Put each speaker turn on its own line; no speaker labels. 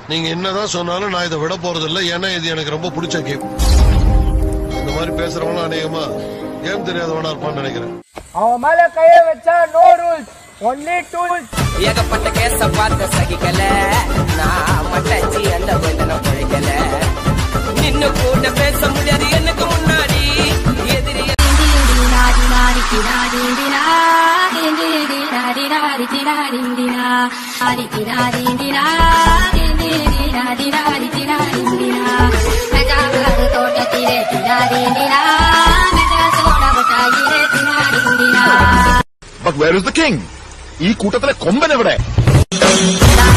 நீங்க என்னதான் சொன்னாலும் நான் இதை விட போறது இல்ல ஏன்னா இது எனக்கு ரொம்ப பிடிச்ச கேம் இந்த மாதிரி பேசுறவங்க அநேகமா கேம் தெரியாதவனா இருப்பான்னு நினைக்கிறேன்
அவன் மேல கைய வச்சா நோ ரூல்ஸ் ஒன்லி டூல்ஸ்
ஏகப்பட்ட கேச பார்த்த சகிக்கல நான் மட்டச்சி அந்த வேதனை பிழைக்கல நின்னு கூட பேச முடியாது எனக்கு முன்னாடி எதிரி
But where is the king? ഈ കൂട്ടത്തിലെ കൊമ്പൻ എവിടെ
Da